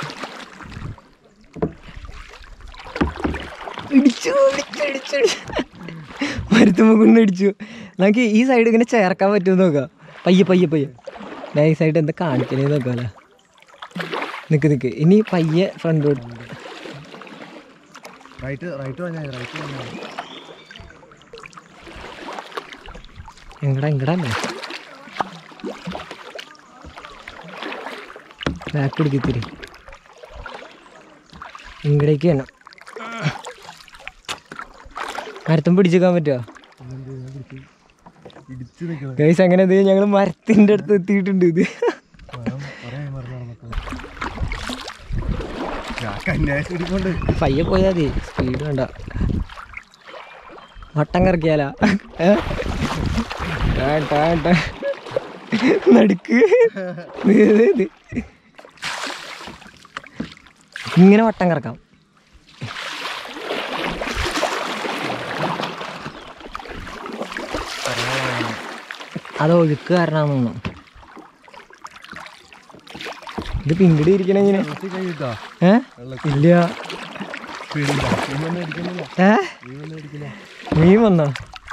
ഇടിച്ചു ഇടിച്ചു ഇടിച്ചു ഇടിച്ചു മരത്തുമ്പ കൊണ്ട് ഇടിച്ചു നമുക്ക് ഈ സൈഡ് ഇങ്ങനെ ചേർക്കാൻ പറ്റുമെന്ന് നോക്കാം പയ്യെ പയ്യെ പയ്യെ നൈസായിട്ട് എന്താ കാണിക്കണേ നോക്കാമല്ലോ നിൽക്ക് നിൽക്ക് ഇനി പയ്യെ ഫ്രണ്ടോട്ട് റൈറ്റ് റൈറ്റ് വന്നാൽ റൈറ്റ് വന്നാൽ എങ്ങടാ എങ്ങടല്ലേ ബാക്ക് പിടിക്കത്തിരി ഇങ്ങടേക്ക് തന്നെ മരത്തും പിടിച്ചേക്കാൻ പറ്റുമോ ഇടിച്ച് നിൽക്കണം ഗൈസ് അങ്ങനെ ഇത് ഞങ്ങൾ മരത്തിൻ്റെ അടുത്ത് എത്തിയിട്ടുണ്ട് ഇത് മരം കുറേ മരം നടന്നിട്ട് ഞാൻ കന്യാകുമാരി ഇടിക്കൊണ്ട് പയ്യെ പോയാൽ മതി സ്പീഡ് വേണ്ട വട്ടം കറക്കിയാലാ ഏ? ടാ, ടാ, ടാ. നടുക്ക് ഇത്, ഇത്. ഇങ്ങനെ വട്ടം കറക്കാം അത് ഒഴുക്ക് കാരണമാണെന്ന് തോന്നുന്നു ഇത് പിങ്കിടി ഇരിക്കണ ഇങ്ങനെ വെള്ളത്തിൽ കൈ ഇട്ടാ ഏ ഇല്ല പേടിയില്ല നീ അടിക്കുന്നില്ല ഏ നീ ഒന്നും അടിക്കില്ല മീൻ വന്നോ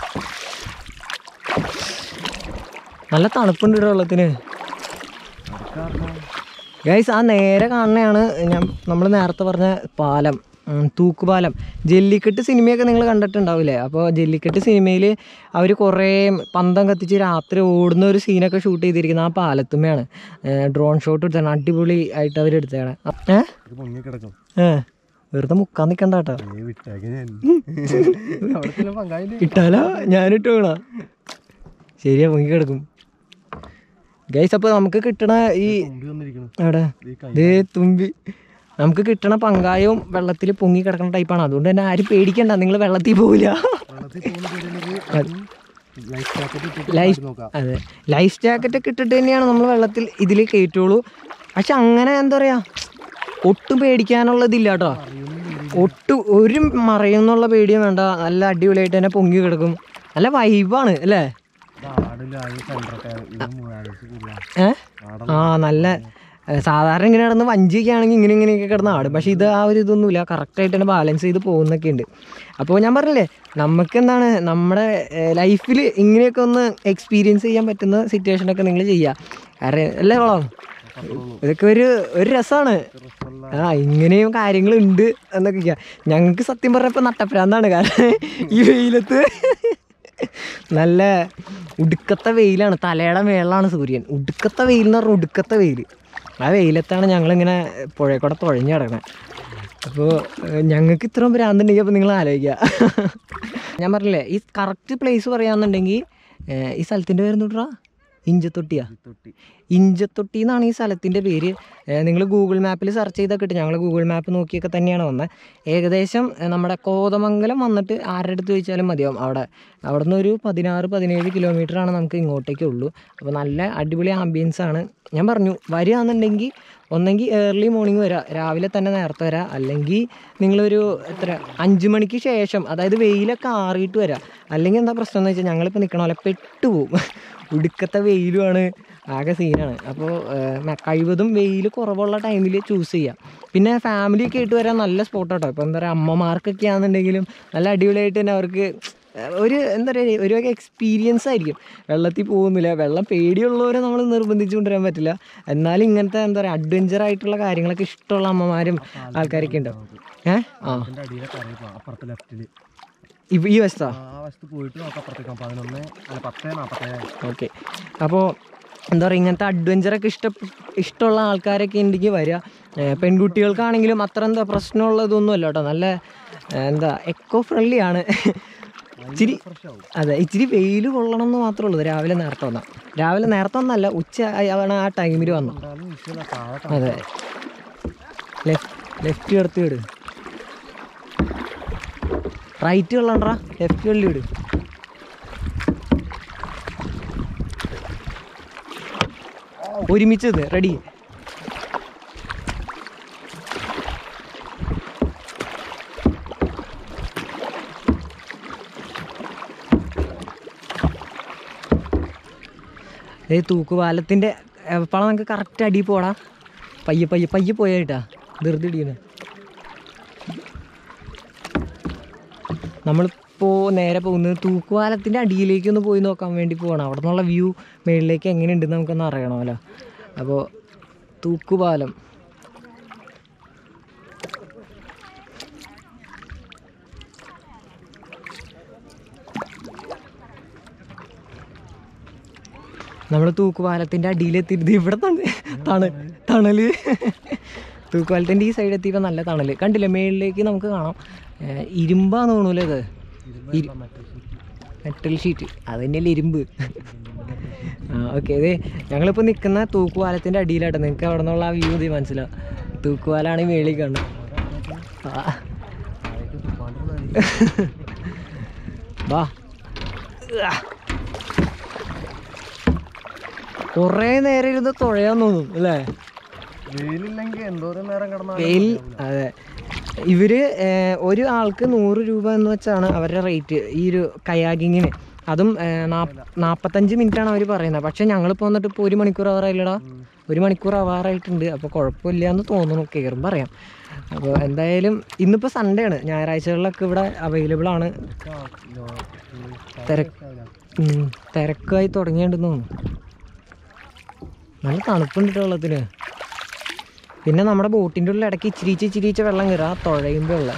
നല്ല തണുപ്പുണ്ട് ഇവിടെ വെള്ളത്തിന് അടുക്കാർക്കാം ഗൈസ് ആ നേരെ കാണുന്നതാണ് ഞാൻ നമ്മൾ നേരത്തെ പറഞ്ഞ പാലം ഉം, തൂക്കുപാലം ജല്ലിക്കെട്ട് സിനിമയൊക്കെ നിങ്ങൾ കണ്ടിട്ടുണ്ടാവില്ലേ അപ്പോൾ ജല്ലിക്കെട്ട് സിനിമയിൽ അവർ കുറേ പന്തം കത്തിച്ച് രാത്രി ഓടുന്ന ഒരു സീനൊക്കെ ഷൂട്ട് ചെയ്തിരിക്കുന്നത് ആ പാലത്തുമ്മയാണ് ഡ്രോൺ ഷോട്ട് എടുത്താണ് അടിപൊളി ആയിട്ട് അവർ എടുത്തതാണ് ഏ ഇത് പൊങ്ങി കിടക്കും ഏ വെറുതെ മുക്കാൻ നിൽക്കണ്ട കേട്ടോ ഏ വിട്ടാക്കി ഞാൻ അവിടെ ചില പങ്കാളിന്റെ ഇട്ടാലോ ഞാനിട്ട് വേണോ ശരിയാ പൊങ്ങി കിടക്കും ഗൈസ് അപ്പോൾ നമുക്ക് കിട്ടണ ഈ തുമ്പി വന്നിരിക്കണം എവിടെ ഈ കൈ ദേ തുമ്പി നമുക്ക് കിട്ടണ പങ്കായവും വെള്ളത്തിൽ പൊങ്ങി കിടക്കുന്ന ടൈപ്പാണ് അതുകൊണ്ട് തന്നെ ആരും പേടിക്കണ്ട നിങ്ങൾ വെള്ളത്തിൽ പോവില്ല വെള്ളത്തിൽ പോകുന്ന പേടിയുണ്ടെങ്കിൽ ലൈഫ് ജാക്കറ്റ് ഇട്ടിട്ട് ലൈഫ് ചാടി നോക്കാം അതെ ലൈഫ് ജാക്കറ്റ് ഒക്കെ ഇട്ടിട്ട് തന്നെയാണ് നമ്മൾ വെള്ളത്തിൽ ഇതിൽ കയറ്റുള്ളൂ പക്ഷെ അങ്ങനെ എന്താ പറയാ ഒട്ടും പേടിക്കാനുള്ളതില്ല കേട്ടോ ഒട്ടും ഒരു മറയുന്നുള്ള പേടിയും വേണ്ട നല്ല അടിപൊളിയായിട്ട് തന്നെ പൊങ്ങി കിടക്കും നല്ല വൈബാണ് അല്ലേ ആടില്ല അത് സെൻട്രൊക്കെ ഇത് മൂന്നാഴ്ച കൂടുതലാണ് ഏ ആ നല്ല ഏ, സാധാരണ ഇങ്ങനെ കിടന്ന് വഞ്ചിയൊക്കെ ആണെങ്കിൽ ഇങ്ങനെ ഇങ്ങനെയൊക്കെ കിടന്ന് ആടും പക്ഷേ ഇത് ആ ഒരു ഇതൊന്നുമില്ല കറക്റ്റായിട്ട് തന്നെ ബാലൻസ് ചെയ്ത് പോകുന്നൊക്കെ ഉണ്ട് അപ്പോൾ ഞാൻ പറഞ്ഞില്ലേ നമുക്ക് എന്താണ് നമ്മുടെ ലൈഫിൽ ഇങ്ങനെയൊക്കെ ഒന്ന് എക്സ്പീരിയൻസ് ചെയ്യാൻ പറ്റുന്ന സിറ്റുവേഷനൊക്കെ നിങ്ങൾ ചെയ്യുക കാരണം അല്ലേ ഓളം ഇതൊക്കെ ഒരു ഒരു രസമാണ് ആ ഇങ്ങനെയും കാര്യങ്ങളുണ്ട് എന്നൊക്കെ ഞങ്ങൾക്ക് സത്യം പറഞ്ഞപ്പോൾ നട്ടപ്രാന്താണ് കാരണം ഈ വെയിലത്ത് നല്ല ഉടുക്കത്തെ വെയിലാണ് തലയുടെ മേളിലാണ് സൂര്യൻ ഉടുക്കത്തെ വെയിൽ എന്ന് പറഞ്ഞാൽ ഉടുക്കത്തെ വെയിൽ ആ വെയിലത്താണ് ഞങ്ങളിങ്ങനെ പുഴയിൽ കൂടെ തുഴഞ്ഞു കിടക്കണത് അപ്പോൾ ഞങ്ങൾക്ക് ഇത്രയും ഭ്രാന്തുണ്ടെങ്കിൽ അപ്പോൾ നിങ്ങൾ ആലോചിക്കുക ഞാൻ പറഞ്ഞില്ലേ ഈ കറക്റ്റ് പ്ലേസ് പറയാന്നുണ്ടെങ്കിൽ ഏഹ്, ഈ സ്ഥലത്തിൻ്റെ പേര് എന്തുട്ടാ ഇഞ്ചത്തൊട്ടിയാ തൊട്ടി ഇഞ്ചത്തൊട്ടി എന്നാണ് ഈ സ്ഥലത്തിൻ്റെ പേര് നിങ്ങൾ ഗൂഗിൾ മാപ്പിൽ സെർച്ച് ചെയ്താൽ കിട്ടും ഞങ്ങൾ ഗൂഗിൾ മാപ്പ് നോക്കിയൊക്കെ തന്നെയാണ് വന്നത് ഏകദേശം ഏ, നമ്മുടെ കോതമംഗലം വന്നിട്ട് ആരുടെ അടുത്ത് ചോദിച്ചാലും മതിയാവും അവിടെ അവിടെ നിന്ന് ഒരു പതിനാറ് പതിനേഴ് കിലോമീറ്ററാണ് നമുക്ക് ഇങ്ങോട്ടേക്ക് ഉള്ളൂ അപ്പോൾ നല്ല അടിപൊളി ആംബിയൻസ് ആണ് ഞാൻ പറഞ്ഞു വരികയാണെന്നുണ്ടെങ്കിൽ ഒന്നെങ്കിൽ ഏർലി മോർണിംഗ് വരാം രാവിലെ തന്നെ നേരത്തെ വരാം അല്ലെങ്കിൽ നിങ്ങളൊരു എത്ര അഞ്ച് മണിക്ക് ശേഷം അതായത് വെയിലൊക്കെ ആറിയിട്ട് വരാം അല്ലെങ്കിൽ എന്താ പ്രശ്നം എന്ന് വെച്ചാൽ ഞങ്ങളിപ്പോൾ നിൽക്കണ പോലെ പെട്ടുപോകും ഉടുക്കത്തെ വെയിലുമാണ് ആകെ സീനാണ് അപ്പോൾ കഴിവതും വെയിൽ കുറവുള്ള ടൈമിൽ ചൂസ് ചെയ്യാം പിന്നെ ഫാമിലിയൊക്കെ ആയിട്ട് വരാൻ നല്ല സ്പോട്ട് കേട്ടോ ഇപ്പോൾ എന്താ പറയുക അമ്മമാർക്കൊക്കെ ആണെന്നുണ്ടെങ്കിലും നല്ല അടിപൊളിയായിട്ട് തന്നെ അവർക്ക് ഏഹ്, ഒരു എന്താ പറയുക ഒരു എക്സ്പീരിയൻസ് ആയിരിക്കും വെള്ളത്തിൽ പോകുന്നില്ല വെള്ളം പേടിയുള്ളവരെ നമ്മൾ നിർബന്ധിച്ച് കൊണ്ടുവരാൻ പറ്റില്ല എന്നാലും ഇങ്ങനത്തെ എന്താ പറയുക അഡ്വഞ്ചർ ആയിട്ടുള്ള കാര്യങ്ങളൊക്കെ ഇഷ്ടമുള്ള അമ്മമാരും ആൾക്കാരൊക്കെ ഉണ്ടാവും ഏ ആ അതിന്റെ അടിയിലെ കറി അപ്പുറത്തെ ലെഫ്റ്റില് ഇവ- ഈ വശത്താ ആ വശത്ത് പോയിട്ട് നമുക്ക് അപ്പുറത്തേക്ക് പതിനൊന്ന് അല്ല പത്ത് നാപ്പത്തേഴ് ഓക്കെ അപ്പോൾ എന്താ പറയുക ഇങ്ങനത്തെ അഡ്വഞ്ചറൊക്കെ ഇഷ്ട ഇഷ്ടമുള്ള ആൾക്കാരൊക്കെ ഉണ്ടെങ്കിൽ വരിക ഏ, പെൺകുട്ടികൾക്കാണെങ്കിലും അത്ര എന്താ പ്രശ്നമുള്ളതൊന്നും അല്ല കേട്ടോ നല്ല ഏ, എന്താ എക്കോ ഫ്രണ്ട്ലി ആണ് ഇച്ചിരി ഫ്രഷ് ആവും അതെ ഇച്ചിരി വെയിൽ കൊള്ളണം എന്ന് മാത്രമേ ഉള്ളൂ രാവിലെ നേരത്തെ വന്നാൽ രാവിലെ നേരത്തെ വന്നല്ല ഉച്ച ആണ് ആ ടൈമിൽ വന്നു എന്തായാലും വിഷയമില്ല താഴെ അതെ ലെഫ്റ്റ് ലെഫ്റ്റ് കിടത്തി വിട് റൈറ്റ് കൊള്ളണ്ടാ ലെഫ്റ്റ് കള്ളി വിട് ഒരുമിച്ചത് റെഡി ഏ തൂക്കുപാലത്തിൻ്റെ എപ്പോഴാണ് നമുക്ക് കറക്റ്റ് അടി പോടാ പയ്യെ പയ്യെ പയ്യെ പോയായിട്ടാ ധൃതി ഇടിയാണ് നമ്മളിപ്പോൾ നേരെ പോകുന്നത് തൂക്കുപാലത്തിൻ്റെ അടിയിലേക്ക് ഒന്ന് പോയി നോക്കാൻ വേണ്ടി പോകണം അവിടെ നിന്നുള്ള വ്യൂ മേളിലേക്ക് എങ്ങനെയുണ്ടെന്ന് നമുക്കൊന്ന് അറിയണമല്ലോ അപ്പോൾ തൂക്കുപാലം നമ്മൾ തൂക്കുപാലത്തിൻ്റെ അടിയിലെത്തിയിട്ട് ഇവിടെ തണ് തണൽ തണല് തൂക്കുപാലത്തിൻ്റെ ഈ സൈഡ് എത്തിയപ്പോൾ നല്ല തണല് കണ്ടില്ലേ മേളിലേക്ക് നമുക്ക് കാണാം ഏഹ് ഇരുമ്പാന്ന് തോന്നൂലേ ഇത് ഇരു- മെറ്റൽ ഷീറ്റ് അത് തന്നെയല്ലേ ഇരുമ്പ് ആ ഓക്കെ ഇത് ഞങ്ങളിപ്പോൾ നിൽക്കുന്ന തൂക്കുപാലത്തിൻ്റെ അടിയിലാട്ടോ നിങ്ങൾക്ക് അവിടെ നിന്നുള്ള ആ വ്യൂ ഇത് മനസ്സിലാവും തൂക്കുപാലാണ് ഈ മേളിൽ കാണുന്നത് ആ വാ കുറേ നേരം ഇരുന്ന് തുഴയാൻ തോന്നും അല്ലേ വെയിലില്ലെങ്കിൽ എന്തോരം നേരം കിടന്നാലും വെയിൽ അതെ ഇവര് ഏർ, ഒരു ആൾക്ക് നൂറ് രൂപ എന്ന് വെച്ചാണ് അവരുടെ റേറ്റ് ഈ ഒരു കയാകിങ്ങിന് അതും ഏർ, നാപ്പ്- നാപ്പത്തഞ്ച് മിനിറ്റ് ആണ് അവർ പറയുന്നത് പക്ഷെ ഞങ്ങളിപ്പോൾ വന്നിട്ട് ഇപ്പോൾ ഒരു മണിക്കൂർ ആവാറായില്ലടാ ഒരു മണിക്കൂർ ആവാറായിട്ടുണ്ട് അപ്പോൾ കുഴപ്പമില്ല എന്ന് തോന്നുന്നു കയറുമ്പോൾ അറിയാം അപ്പോൾ എന്തായാലും ഇന്നിപ്പോൾ സൺഡേ ആണ് ഞായറാഴ്ചകളിലൊക്കെ ഇവിടെ അവൈലബിൾ ആണ് തിരക്ക് ഉം, തിരക്കായി തുടങ്ങിയിട്ടുണ്ടെന്ന് തോന്നുന്നു നല്ല തണുപ്പുണ്ട് കേട്ടോ വെള്ളത്തിന് പിന്നെ നമ്മുടെ ബോട്ടിൻ്റെ ഉള്ളിൽ ഇടയ്ക്ക് ഇച്ചിരിച്ച് ഇച്ചിരിച്ച് വെള്ളം കയറുക ആ തുഴയുമ്പോൾ ഉള്ള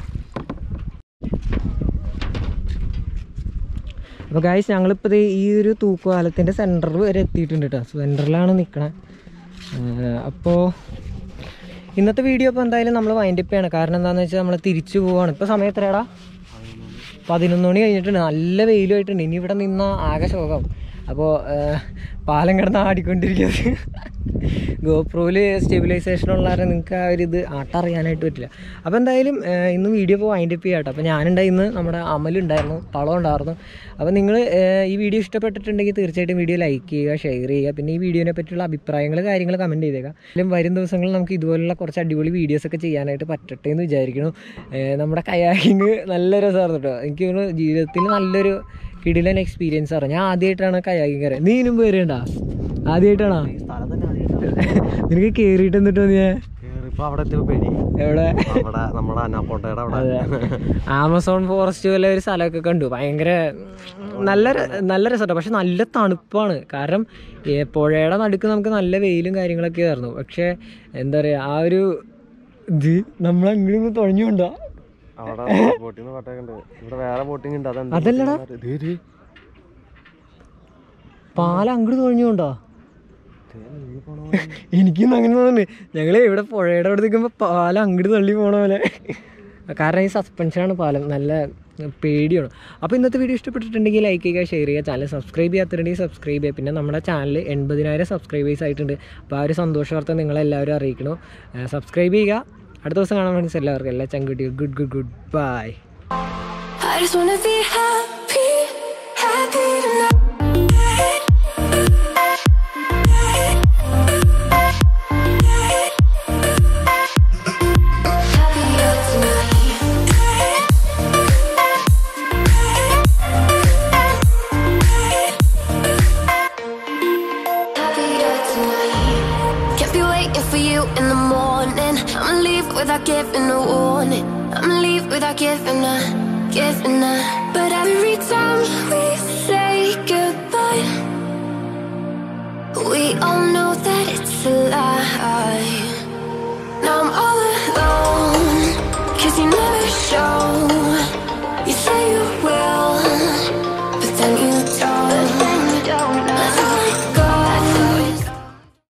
അപ്പോൾ ഗായ്സ് ഞങ്ങളിപ്പോൾ ദേ ഈ ഒരു തൂക്കുപാലത്തിൻ്റെ സെൻറ്റർ വരെ എത്തിയിട്ടുണ്ട് കേട്ടോ സെൻറ്ററിലാണ് നിൽക്കണേ അപ്പോൾ ഇന്നത്തെ വീഡിയോ ഇപ്പോൾ എന്തായാലും നമ്മൾ വൈൻഡപ്പ് ചെയ്യണം കാരണം എന്താണെന്ന് വെച്ചാൽ നമ്മൾ തിരിച്ചു പോവാണ് ഇപ്പോൾ സമയം എത്രയാടാ പതിനൊന്ന് മണി കഴിഞ്ഞിട്ടുണ്ട് നല്ല വെയിലുമായിട്ടുണ്ട് ഇനി ഇവിടെ നിന്ന ആകെ ശോകം അപ്പോൾ പാലം കിടന്ന് ആടിക്കൊണ്ടിരിക്കുന്നത് ഗോപ്രോയിൽ സ്റ്റെബിലൈസേഷൻ ഉള്ള കാരണം നിങ്ങൾക്ക് ആ ഒരു ഇത് ആട്ടറിയാനായിട്ട് പറ്റില്ല അപ്പോൾ എന്തായാലും ഏഹ്, ഇന്ന് വീഡിയോ ഇപ്പോൾ വൈൻഡപ്പ് ചെയ്യാം കേട്ടോ അപ്പോൾ ഞാനുണ്ടായി ഇന്ന് നമ്മുടെ അമലുണ്ടായിരുന്നു പളം ഉണ്ടായിരുന്നു അപ്പോൾ നിങ്ങൾ ഈ വീഡിയോ ഇഷ്ടപ്പെട്ടിട്ടുണ്ടെങ്കിൽ തീർച്ചയായിട്ടും വീഡിയോ ലൈക്ക് ചെയ്യുക ഷെയർ ചെയ്യുക പിന്നെ ഈ വീഡിയോനെ പറ്റിയുള്ള അഭിപ്രായങ്ങൾ കാര്യങ്ങൾ കമൻറ്റ് ചെയ്തേക്കാം അല്ലെങ്കിൽ വരും ദിവസങ്ങളിൽ നമുക്ക് ഇതുപോലുള്ള കുറച്ച് അടിപൊളി വീഡിയോസ് ഒക്കെ ചെയ്യാനായിട്ട് പറ്റട്ടെ എന്ന് വിചാരിക്കുന്നു ഏഹ്, നമ്മുടെ കയാക്കിങ് നല്ല രസമായിരുന്നു കേട്ടോ എനിക്ക് തോന്നുന്നു ജീവിതത്തിൽ നല്ലൊരു കിടിലൻ എക്സ്പീരിയൻസ് ആണ് ഞാൻ ആദ്യമായിട്ടാണ് കയാക്കിങ് കയറിയത് നീ ഇനും കയറിയണ്ടാ ആദ്യമായിട്ടാണോ സ്ഥലം തന്നെ നിനക്ക് കയറിയിട്ട് എന്നിട്ട് തോന്നിയേ ഇപ്പൊ അവിടെ എത്തിയപ്പോ പേടി എവിടെ അവിടെ നമ്മുടെ അനാക്കോട്ടയുടെ അവിടെ അതെ ആമസോൺ ഫോറസ്റ്റ് പോലെ ഒരു സ്ഥലമൊക്കെ കണ്ടു ഭയങ്കര ഉം, നല്ല ര- നല്ല രസമാണ് പക്ഷെ നല്ല തണുപ്പാണ് കാരണം ഏ, പുഴയുടെ നടുക്ക് നമുക്ക് നല്ല വെയിലും കാര്യങ്ങളൊക്കെ ആയിരുന്നു പക്ഷെ എന്താ പറയുക ആ ഒരു ഇത് നമ്മൾ അങ്ങോട്ട് തുഴഞ്ഞുകൊണ്ടോ അവിടെ ബോട്ടിങ് കോട്ടയൊക്കെ ഉണ്ട് ഇവിടെ വേറെ ബോട്ടിങ് ഉണ്ട് അതെന്താ അതല്ലടാ. boating എന്ന് അറിയ- ദേ, ദേ. പാലം അങ്ങോട്ട് തുഴഞ്ഞുകൊണ്ടോ ദേ, നീ പോണ പോലെ. എനിക്കും അങ്ങനെ തോന്നുന്നു ഞങ്ങൾ ഇവിടെ പുഴയുടെ അവിടെ നിൽക്കുമ്പോൾ പാലം അങ്ങോട്ട് തള്ളി പോണ പോലെ കാരണം ഈ സസ്പെൻഷനാണ് പാലം നല്ല പേടിയാണ് അപ്പോൾ ഇന്നത്തെ വീഡിയോ ഇഷ്ടപ്പെട്ടിട്ടുണ്ടെങ്കിൽ ലൈക്ക് ചെയ്യുക ഷെയർ ചെയ്യുക ചാനൽ സബ്സ്ക്രൈബ് ചെയ്യാത്തിട്ടുണ്ടെങ്കിൽ സബ്സ്ക്രൈബ് ചെയ്യുക പിന്നെ നമ്മുടെ ചാനൽ എൺപതിനായിരം സബ്സ്ക്രൈബേഴ്സ് ആയിട്ടുണ്ട് അപ്പോൾ ആ ഒരു സന്തോഷ വാർത്ത നിങ്ങളെല്ലാവരും അറിയിക്കണം സബ്സ്ക്രൈബ് ചെയ്യുക അടുത്ത ദിവസം കാണാൻ വേണ്ടി എല്ലാവർക്കും എല്ലാ ചങ്കുട്ടിയും good good good bye I just wanna be happy, happy tonight. Happier tonight. Happier tonight. Can't be waiting for you in the morning. I'ma leave without giving a warning. I'ma leave without giving a, giving a. But every time we say goodbye, we all know that it's a lie. Now I'm all alone, you never show